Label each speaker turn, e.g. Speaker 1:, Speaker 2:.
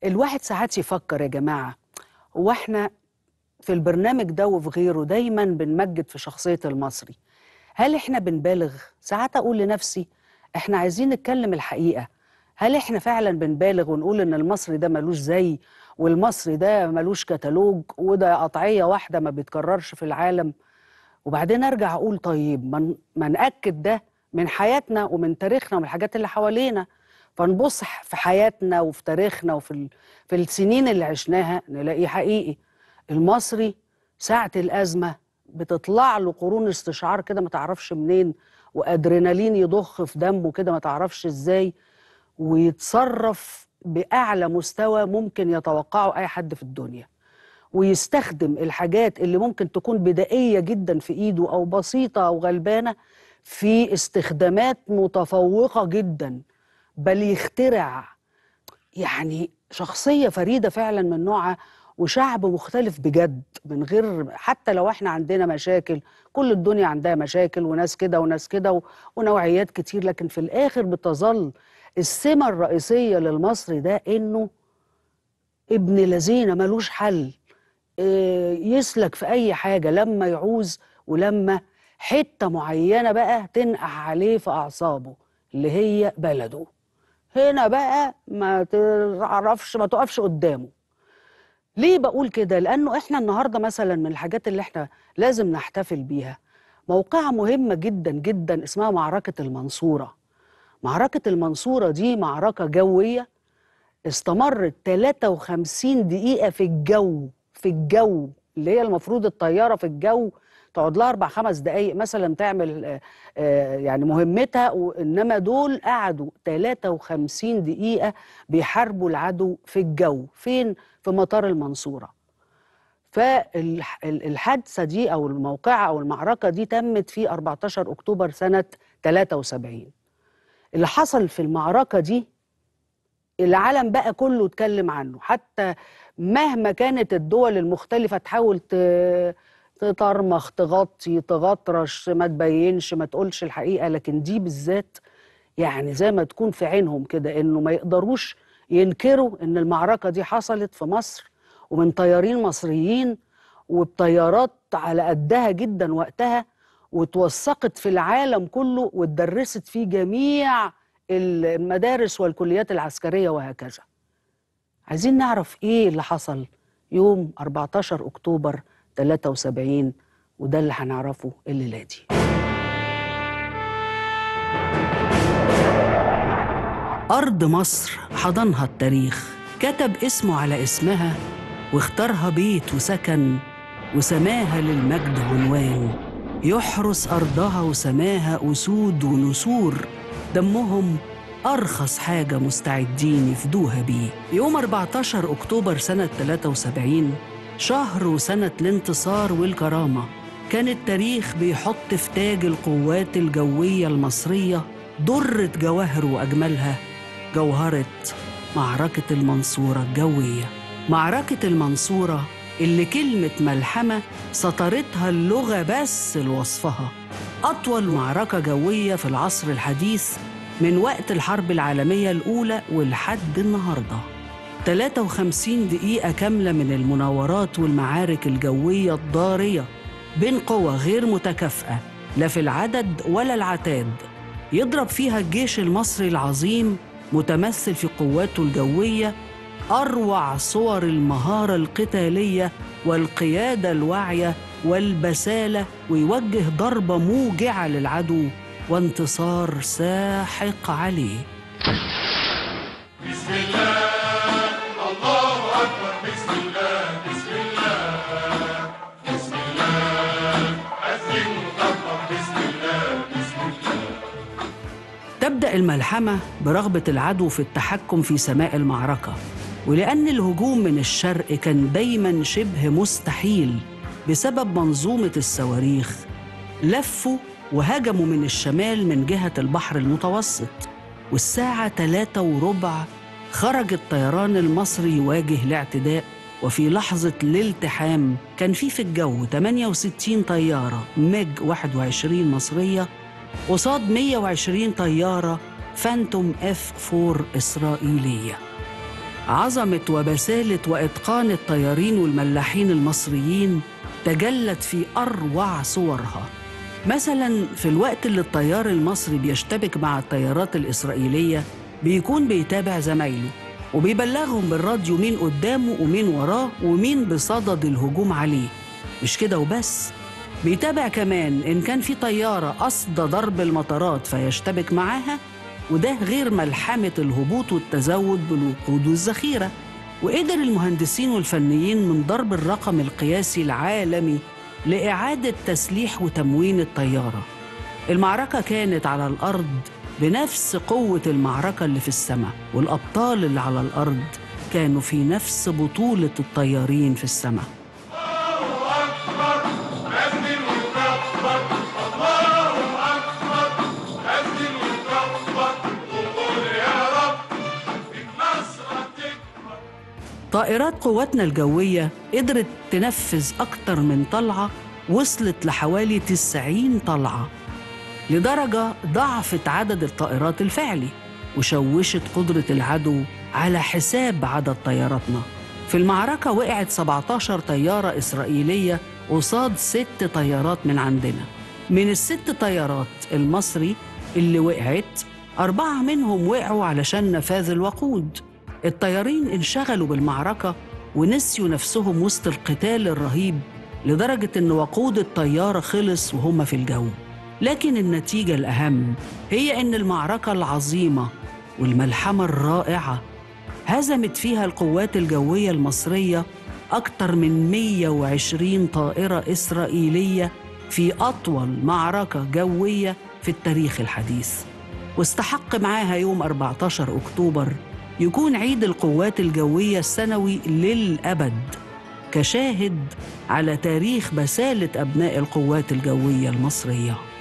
Speaker 1: الواحد ساعات يفكر يا جماعة هو احنا في البرنامج ده وفي غيره دايما بنمجد في شخصية المصري هل احنا بنبالغ؟ ساعات أقول لنفسي احنا عايزين نتكلم الحقيقة هل احنا فعلا بنبالغ ونقول ان المصري ده ملوش زي والمصري ده ملوش كتالوج وده قطعية واحدة ما بيتكررش في العالم وبعدين ارجع اقول طيب ما ن- ما ناكد ده من حياتنا ومن تاريخنا ومن الحاجات اللي حوالينا فنبص ح- في حياتنا وفي تاريخنا وفي ال... في السنين اللي عشناها نلاقيه حقيقي المصري ساعة الأزمة بتطلع له قرون استشعار كده ما تعرفش منين وأدرينالين يضخ في دمه كده ما تعرفش إزاي ويتصرف بأعلى مستوى ممكن يتوقعه أي حد في الدنيا ويستخدم الحاجات اللي ممكن تكون بدائية جدا في إيده أو بسيطة أو غلبانة في استخدامات متفوقة جدا بل يخترع يعني شخصية فريدة فعلا من نوعها وشعب مختلف بجد من غير حتى لو احنا عندنا مشاكل كل الدنيا عندها مشاكل وناس كده وناس كده و- ونوعيات كتير لكن في الآخر بتظل السمة الرئيسية للمصري ده إنه ابن لذينة ملوش حل آه، يسلك في أي حاجة لما يعوز ولما حتة معينة بقى تنقح عليه في أعصابه اللي هي بلده هنا بقى ما تعرفش ما تقفش قدامه ليه بقول كده لأنه إحنا النهاردة مثلا من الحاجات اللي إحنا لازم نحتفل بيها موقعة مهمة جدا جدا اسمها معركة المنصورة معركة المنصورة دي معركة جوية استمرت 53 دقيقة في الجو في الجو اللي هي المفروض الطيارة في الجو تقعد لها أربع خمس دقايق مثلا تعمل آه، آه، يعني مهمتها وإنما دول قعدوا 53 دقيقة بيحاربوا العدو في الجو فين؟ في مطار المنصورة فالحادثة دي أو الموقعة أو المعركة دي تمت في 14 أكتوبر سنة 73 اللي حصل في المعركة دي العالم بقى كله اتكلم عنه حتى مهما كانت الدول المختلفة تحاول ت- تطرمخ تغطي تغطرش ما تبينش ما تقولش الحقيقة لكن دي بالذات يعني زي ما تكون في عينهم كده انه ما يقدروش ينكروا ان المعركة دي حصلت في مصر ومن طيارين مصريين وبطيارات على قدها جدا وقتها واتوثقت في العالم كله واتدرست في جميع المدارس والكليات العسكرية وهكذا عايزين نعرف ايه اللي حصل يوم 14 اكتوبر 73 وده اللي هنعرفه الليله دي أرض مصر حضنها التاريخ كتب اسمه على اسمها واختارها بيت وسكن وسماها للمجد عنوان يحرس أرضها وسماها أسود ونسور دمهم أرخص حاجة مستعدين يفدوها بيه يوم 14 أكتوبر سنة 73 شهر وسنة الانتصار والكرامة كان التاريخ بيحط في تاج القوات الجوية المصرية درة جواهر وأجملها جوهرة معركة المنصورة الجوية معركة المنصورة اللي كلمة ملحمة سطرتها اللغة بس لوصفها أطول معركة جوية في العصر الحديث من وقت الحرب العالمية الأولى ولحد النهاردة 53 دقيقة كاملة من المناورات والمعارك الجوية الضارية بين قوى غير متكافئة لا في العدد ولا العتاد يضرب فيها الجيش المصري العظيم متمثل في قواته الجوية أروع صور المهارة القتالية والقيادة الواعية والبسالة ويوجه ضربة موجعة للعدو وانتصار ساحق عليه
Speaker 2: بسم الله الله أكبر بسم الله بسم الله بسم الله أذن وكبر بسم الله بسم الله
Speaker 1: تبدأ الملحمة برغبة العدو في التحكم في سماء المعركة ولأن الهجوم من الشرق كان دايما شبه مستحيل بسبب منظومة الصواريخ لفوا وهجموا من الشمال من جهة البحر المتوسط والساعة ثلاثة وربع خرج الطيران المصري يواجه الاعتداء وفي لحظة الالتحام كان في في الجو 68 طيارة ميج 21 مصرية قصاد 120 طيارة فانتوم اف 4 إسرائيلية عظمة وبسالة وإتقان الطيارين والملاحين المصريين تجلت في أروع صورها مثلا في الوقت اللي الطيار المصري بيشتبك مع الطيارات الإسرائيلية بيكون بيتابع زمايله وبيبلغهم بالراديو مين قدامه ومين وراه ومين بصدد الهجوم عليه مش كده وبس بيتابع كمان إن كان في طيارة قصد ضرب المطارات فيشتبك معاها وده غير ملحمة الهبوط والتزود بالوقود والذخيرة وقدر المهندسين والفنيين من ضرب الرقم القياسي العالمي لإعادة تسليح وتموين الطيارة المعركة كانت على الأرض بنفس قوة المعركة اللي في السماء والأبطال اللي على الأرض كانوا في نفس بطولة الطيارين في السماء
Speaker 2: أذن وكبر الله أكبر أذن وكبر وقول يا رب النصرة تكبر
Speaker 1: طائرات قواتنا الجوية قدرت تنفذ أكتر من طلعة وصلت لحوالي 90 طلعة لدرجة ضعفت عدد الطائرات الفعلي وشوشت قدرة العدو على حساب عدد طياراتنا في المعركة وقعت 17 طيارة إسرائيلية قصاد ست طيارات من عندنا من الست طيارات المصري اللي وقعت أربعة منهم وقعوا علشان نفاذ الوقود الطيارين انشغلوا بالمعركة ونسيوا نفسهم وسط القتال الرهيب لدرجة إن وقود الطيارة خلص وهم في الجو لكن النتيجة الأهم هي إن المعركة العظيمة والملحمة الرائعة هزمت فيها القوات الجوية المصرية أكثر من 120 طائرة إسرائيلية في أطول معركة جوية في التاريخ الحديث واستحق معاها يوم 14 أكتوبر يكون عيد القوات الجوية السنوي للأبد كشاهد على تاريخ بسالة أبناء القوات الجوية المصرية